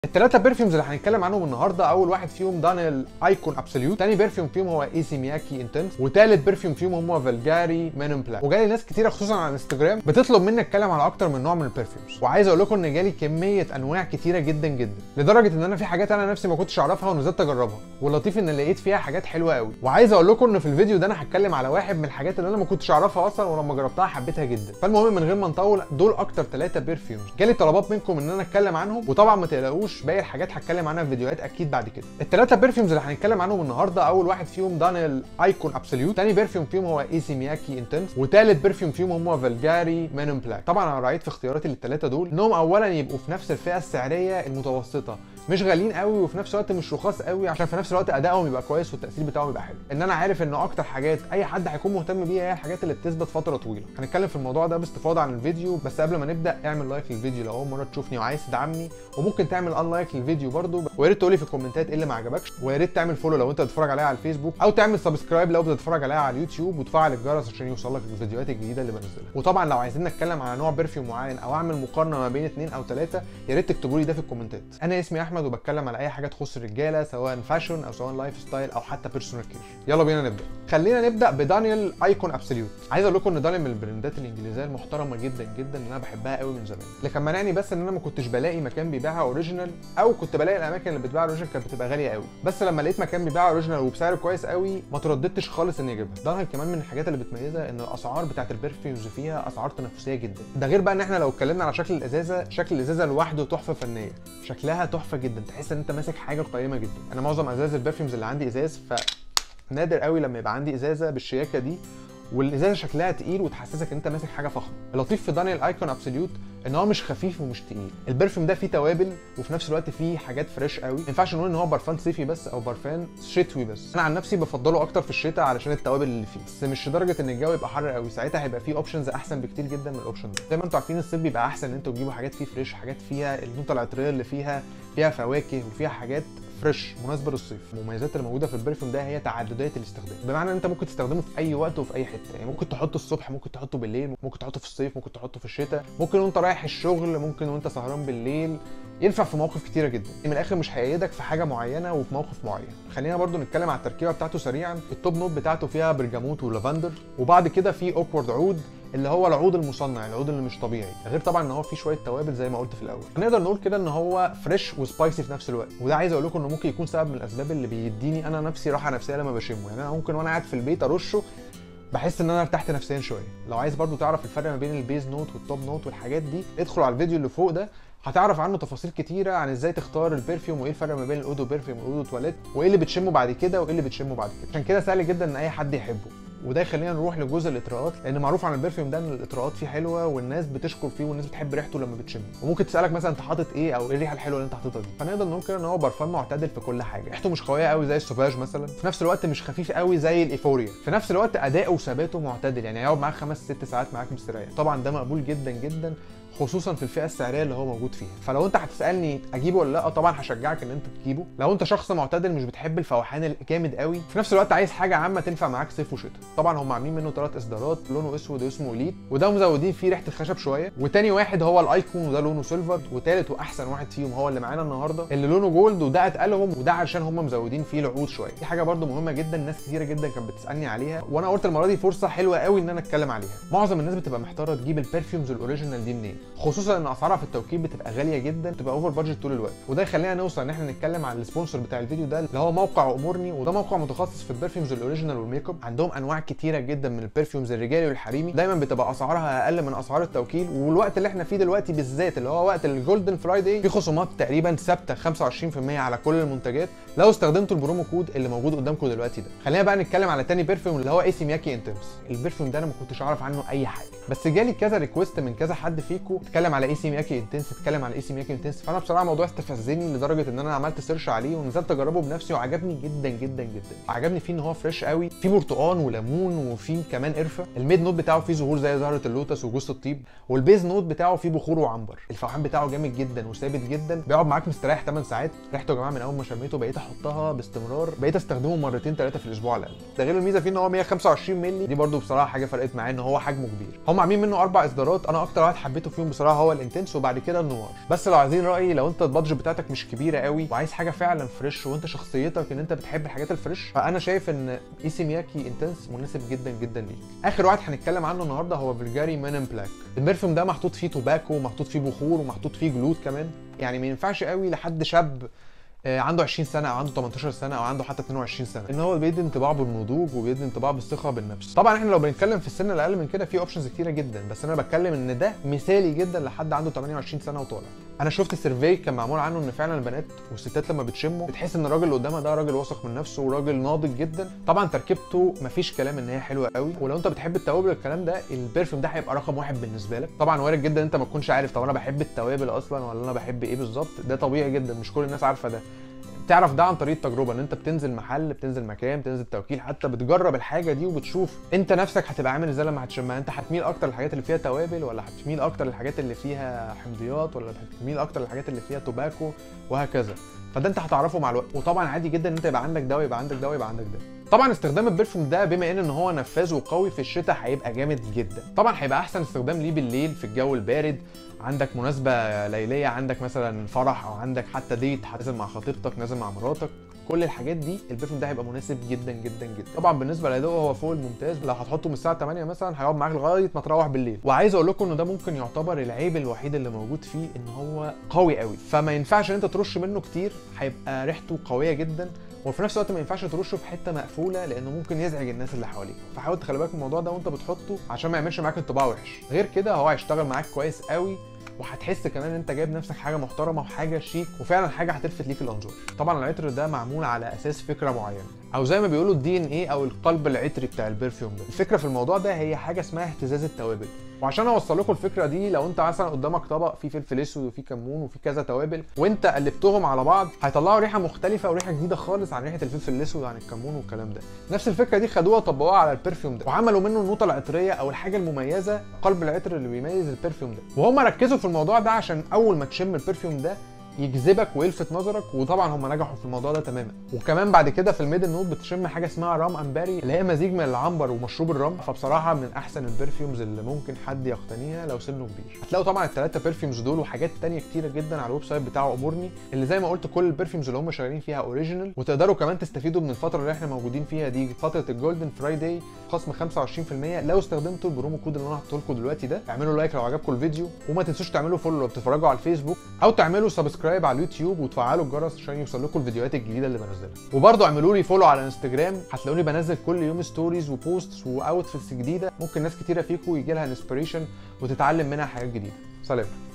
الثلاثه بيرفيومز اللي هنتكلم عنهم النهارده اول واحد فيهم دانيال ايكون ابسوليوت تاني بيرفيوم فيهم هو ايسي مياكي انتنس وتالت بيرفيوم فيهم هو فالجاري مينون بلاك وجالي ناس كتيره خصوصا على انستجرام بتطلب مني اتكلم على اكتر من نوع من البرفيومز وعايز اقول لكم ان جالي كميه انواع كتيره جدا جدا لدرجه ان انا في حاجات انا نفسي ما كنتش اعرفها ونزلت اجربها واللطيف ان لقيت فيها حاجات حلوه قوي وعايز اقول لكم ان في الفيديو ده انا هتكلم على واحد من الحاجات اللي انا ما كنتش اعرفها اصلا ولما جربتها حبيتها جدا فالمهم من غير ما نطول دول اكتر ثلاثه بيرفيومز جالي طلبات منكم ان انا اتكلم عنهم وطبعا ما تقلقوش باقي الحاجات هتكلم عنها في فيديوهات اكيد بعد كده الثلاثه بيرفيومز اللي هنتكلم عنهم النهارده اول واحد فيهم دانيال ايكون ابسوليوت تاني بيرفيوم فيهم هو ايسي مياكي انتنس وتالت بيرفيوم فيهم هو فالجاري مينون بلاك طبعا انا راعيت في اختياراتي للثلاثه دول انهم اولا يبقوا في نفس الفئه السعريه المتوسطه مش غاليين قوي وفي نفس الوقت مش رخاص قوي عشان في نفس الوقت ادائهم يبقى كويس والتاثير بتاعهم يبقى حلو ان انا عارف ان اكتر حاجات اي حد هيكون مهتم بيها هي الحاجات اللي بتثبت فتره طويله هنتكلم في الموضوع ده باستفاضه عن الفيديو بس قبل ما نبدا اعمل لايك للفيديو لو اول مره تشوفني وعايز تدعمني وممكن تعمل ان لايك للفيديو برده ويا ريت تقولي في الكومنتات ايه اللي ما عجبكش ويا ريت تعمل فولو لو انت بتتفرج عليا على الفيسبوك او تعمل سبسكرايب لو بتتفرج عليا على اليوتيوب وتفعل الجرس عشان يوصلك الفيديوهات الجديده اللي بنزلها وطبعا لو عايزين نتكلم على نوع برفيوم معين او اعمل مقارنه ما بين اثنين او ثلاثه يا ريت تكتبوا لي ده في الكومنتات انا اسمي احمد وبتكلم على اي حاجه تخص الرجاله سواء فاشن او سواء لايف ستايل او حتى بيرسونال كير يلا بينا نبدا خلينا نبدا بدانيال ايكون ابسوليوت عايز اقول لكم ان دانيال من البراندات الانجليزيه المحترمه جدا جدا اللي انا بحبها قوي من زمان اللي كان مانعني بس ان انا ما كنتش بلاقي مكان بيبيعها اوريجينال او كنت بلاقي الاماكن اللي بتبيع اوريجينال كانت بتبقى غاليه قوي بس لما لقيت مكان بيبيع اوريجينال وبسعر كويس قوي ما ترددتش خالص اني اجيبها دانيال كمان من الحاجات اللي بتميزها ان الاسعار بتاعت البرفيومز فيها اسعار تنافسيه جدا ده غير بقى ان احنا لو اتكلمنا على شكل الازازه شكل الازازه لوحده تحفه فنيه شكلها تحفه جدا تحس ان انت ماسك حاجه قيمه جدا انا معظم ازاز البرفيومز اللي عندي ازاز ف نادر قوي لما يبقى عندي ازازه بالشياكه دي والازازه شكلها تقيل وتحسسك ان انت ماسك حاجه فخمه اللطيف في دانيال ايكون ابسوليوت ان هو مش خفيف ومش تقيل البرفيوم ده فيه توابل وفي نفس الوقت فيه حاجات فريش قوي ما ينفعش نقول ان هو برفان صيفي بس او برفان شتوي بس انا عن نفسي بفضله اكتر في الشتاء علشان التوابل اللي فيه بس مش لدرجه ان الجو يبقى حر قوي ساعتها هيبقى فيه اوبشنز احسن بكتير جدا من الاوبشن ده زي ما انتم عارفين الصيف بيبقى احسن ان انتوا تجيبوا حاجات فيه فريش حاجات فيها النوتة العطريه اللي فيها فيها فواكه وفيها حاجات فريش مناسبه للصيف المميزات اللي موجوده في البرفيوم ده هي تعدديه الاستخدام بمعنى ان انت ممكن تستخدمه في اي وقت وفي اي حته يعني ممكن تحطه الصبح ممكن تحطه بالليل ممكن تحطه في الصيف ممكن تحطه في الشتاء ممكن وانت رايح الشغل ممكن وانت سهران بالليل ينفع في مواقف كتيره جدا من الاخر مش هيأيدك في حاجه معينه وفي موقف معين خلينا برضو نتكلم على التركيبه بتاعته سريعا التوب نوت بتاعته فيها برجموت ولافندر وبعد كده في اوكورد عود اللي هو العود المصنع العود اللي مش طبيعي غير طبعا ان هو فيه شويه توابل زي ما قلت في الاول نقدر نقول كده ان هو فريش وسبايسي في نفس الوقت وده عايز اقول لكم انه ممكن يكون سبب من الاسباب اللي بيديني انا نفسي راحه نفسيه لما بشمه يعني انا ممكن وانا قاعد في البيت ارشه بحس ان انا ارتحت نفسيا شويه لو عايز برضو تعرف الفرق ما بين البيز نوت والتوب نوت والحاجات دي ادخل على الفيديو اللي فوق ده هتعرف عنه تفاصيل كتيره عن ازاي تختار البرفيوم وايه الفرق ما بين الاودو برفيوم والاودو تواليت وايه اللي بتشمه بعد كده وايه اللي بتشمه بعد كده عشان كده سهل جدا ان اي حد يحبه وده يخلينا نروح لجزء الاطراءات لان معروف عن البرفيوم ده ان الاطراءات فيه حلوه والناس بتشكر فيه والناس بتحب ريحته لما بتشمه وممكن تسالك مثلا انت حاطط ايه او ايه الريحه الحلوه اللي انت حاططها دي فنقدر نقول كده ان هو برفان معتدل في كل حاجه ريحته مش قويه قوي زي السوفاج مثلا في نفس الوقت مش خفيف قوي زي الايفوريا في نفس الوقت اداؤه وثباته معتدل يعني هيقعد معاك خمس ست ساعات معاك مستريح طبعا ده مقبول جدا جدا خصوصا في الفئه السعريه اللي هو موجود فيها فلو انت هتسالني اجيبه ولا لا طبعا هشجعك ان انت تجيبه لو انت شخص معتدل مش بتحب الفوحان الجامد قوي في نفس الوقت عايز حاجه عامه تنفع معاك صيف وشتاء طبعا هم عاملين منه ثلاث اصدارات لونه اسود واسمه اليت وده مزودين فيه ريحه الخشب شويه وتاني واحد هو الايكون وده لونه سيلفر وتالت واحسن واحد فيهم هو اللي معانا النهارده اللي لونه جولد وده اتقلهم وده علشان هم مزودين فيه العود شويه دي حاجه برده مهمه جدا ناس كتيره جدا كانت بتسالني عليها وانا قلت المره دي فرصه حلوه قوي ان انا اتكلم عليها معظم الناس بتبقى محتاره تجيب البرفيومز الاوريجينال دي منين خصوصا ان اسعارها في التوكيل بتبقى غاليه جدا بتبقى اوفر بادجت طول الوقت وده يخلينا نوصل ان احنا نتكلم على السبونسر بتاع الفيديو ده اللي هو موقع امورني وده موقع متخصص في البرفيومز الاوريجينال والميك اب عندهم انواع كتيره جدا من البرفيومز الرجالي والحريمي دايما بتبقى اسعارها اقل من اسعار التوكيل والوقت اللي احنا فيه دلوقتي بالذات اللي هو وقت الجولدن فرايداي في خصومات تقريبا ثابته 25% على كل المنتجات لو استخدمتوا البرومو كود اللي موجود قدامكم دلوقتي ده خلينا بقى نتكلم على تاني بيرفيوم اللي هو ايسي مياكي انتنس البرفيوم ده انا ما كنتش اعرف عنه اي حاجه بس جالي كذا ريكويست من كذا حد فيكم اتكلم على ايسي مياكي انتنس اتكلم على ايسي مياكي انتنس فانا بصراحه الموضوع استفزني لدرجه ان انا عملت سيرش عليه ونزلت اجربه بنفسي وعجبني جدا جدا جدا عجبني فيه ان هو فريش قوي فيه برتقان وليمون وفيه كمان قرفه الميد نوت بتاعه فيه زهور زي زهره اللوتس وجوز الطيب والبيز نوت بتاعه فيه بخور وعنبر الفوحان بتاعه جامد جدا وثابت جدا بيقعد معاك مستريح 8 ساعات ريحته يا جماعه من اول ما شميته بقيت احطها باستمرار بقيت استخدمه مرتين ثلاثه في الاسبوع على الاقل ده غير الميزه فيه ان هو 125 مللي دي برده بصراحه حاجه فرقت معايا ان هو حجمه كبير هم عاملين منه اربع اصدارات انا اكتر واحد حبيته فيهم فيهم بصراحه هو الانتنس وبعد كده النوار بس لو عايزين رايي لو انت البادجت بتاعتك مش كبيره قوي وعايز حاجه فعلا فريش وانت شخصيتك ان انت بتحب الحاجات الفريش فانا شايف ان ايسي مياكي انتنس مناسب جدا جدا ليك اخر واحد هنتكلم عنه النهارده هو فيلجاري مان ان بلاك البرفيوم ده محطوط فيه توباكو ومحطوط فيه بخور ومحطوط فيه جلود كمان يعني ما ينفعش قوي لحد شاب آه، عنده 20 سنه او عنده 18 سنه او عنده حتى 22 سنه ان هو بيدي انطباع بالنضوج وبيدي انطباع بالثقه بالنفس طبعا احنا لو بنتكلم في السن الاقل من كده في اوبشنز كتيره جدا بس انا بتكلم ان ده مثالي جدا لحد عنده 28 سنه وطالع انا شفت سيرفي كان معمول عنه ان فعلا البنات والستات لما بتشمه بتحس ان الراجل اللي قدامها ده راجل واثق من نفسه وراجل ناضج جدا طبعا تركيبته مفيش كلام ان هي حلوه قوي ولو انت بتحب التوابل والكلام ده البرفيوم ده هيبقى رقم واحد بالنسبه لك طبعا وارد جدا انت ما تكونش عارف طب انا بحب التوابل اصلا ولا انا بحب ايه بالظبط ده طبيعي جدا مش كل الناس عارفه ده تعرف ده عن طريق التجربه ان انت بتنزل محل بتنزل مكان بتنزل توكيل حتى بتجرب الحاجه دي وبتشوف انت نفسك هتبقى عامل ازاي لما هتشمها انت هتميل اكتر للحاجات اللي فيها توابل ولا هتميل اكتر للحاجات اللي فيها حمضيات ولا هتميل اكتر للحاجات اللي فيها توباكو وهكذا فده انت هتعرفه مع الوقت وطبعا عادي جدا ان انت يبقى عندك ده ويبقى عندك ده ويبقى عندك ده طبعا استخدام البرفيوم ده بما ان ان هو نفاذ وقوي في الشتاء هيبقى جامد جدا طبعا هيبقى احسن استخدام ليه بالليل في الجو البارد عندك مناسبه ليليه عندك مثلا فرح او عندك حتى ديت نازل مع خطيبتك نازل مع مراتك كل الحاجات دي البرفيوم ده هيبقى مناسب جدا جدا جدا طبعا بالنسبه للاداء هو فوق الممتاز لو هتحطه من الساعه 8 مثلا هيقعد معاك لغايه ما تروح بالليل وعايز اقول لكم ان ده ممكن يعتبر العيب الوحيد اللي موجود فيه ان هو قوي قوي فما ينفعش ان انت ترش منه كتير هيبقى ريحته قويه جدا وفي نفس الوقت ما ينفعش ترشه في حته مقفوله لانه ممكن يزعج الناس اللي حواليك فحاول تخلي بالك من الموضوع ده وانت بتحطه عشان ما يعملش معاك انطباع وحش غير كده هو هيشتغل معاك كويس قوي وهتحس كمان ان انت جايب نفسك حاجه محترمه وحاجه شيك وفعلا حاجه هتلفت ليك الانظار طبعا العطر ده معمول على اساس فكره معينه او زي ما بيقولوا الدي ان ايه او القلب العطري بتاع البرفيوم ده الفكره في الموضوع ده هي حاجه اسمها اهتزاز التوابل وعشان اوصل لكم الفكره دي لو انت مثلا قدامك طبق فيه فلفل اسود وفيه كمون وفيه كذا توابل وانت قلبتهم على بعض هيطلعوا ريحه مختلفه وريحه جديده خالص عن ريحه الفلفل الاسود وعن الكمون والكلام ده نفس الفكره دي خدوها طبقوها على البرفيوم ده وعملوا منه النوتة العطريه او الحاجه المميزه قلب العطر اللي بيميز البرفيوم ده وهم ركزوا في الموضوع ده عشان اول ما تشم البرفيوم ده يجذبك ويلفت نظرك وطبعا هم نجحوا في الموضوع ده تماما وكمان بعد كده في الميدل نوت بتشم حاجه اسمها رام امباري اللي هي مزيج من العنبر ومشروب الرم فبصراحه من احسن البرفيومز اللي ممكن حد يقتنيها لو سنه كبير هتلاقوا طبعا الثلاثه برفيومز دول وحاجات تانية كتيره جدا على الويب سايت بتاعه امورني اللي زي ما قلت كل البرفيومز اللي هم شغالين فيها اوريجينال وتقدروا كمان تستفيدوا من الفتره اللي احنا موجودين فيها دي فتره الجولدن فرايداي خصم 25% لو استخدمتوا البرومو كود اللي انا هحطه لكم دلوقتي ده اعملوا لايك لو عجبكم الفيديو وما تنسوش تعملوا فولو لو بتتفرجوا على الفيسبوك او تعملوا سبسكرايب على اليوتيوب وتفعلوا الجرس عشان يوصل لكم الفيديوهات الجديده اللي بنزلها وبرضه اعملوا لي فولو على انستجرام هتلاقوني بنزل كل يوم ستوريز وبوستس واوتفيتس جديده ممكن ناس كتيره فيكم يجي لها انسبريشن وتتعلم منها حاجات جديده سلام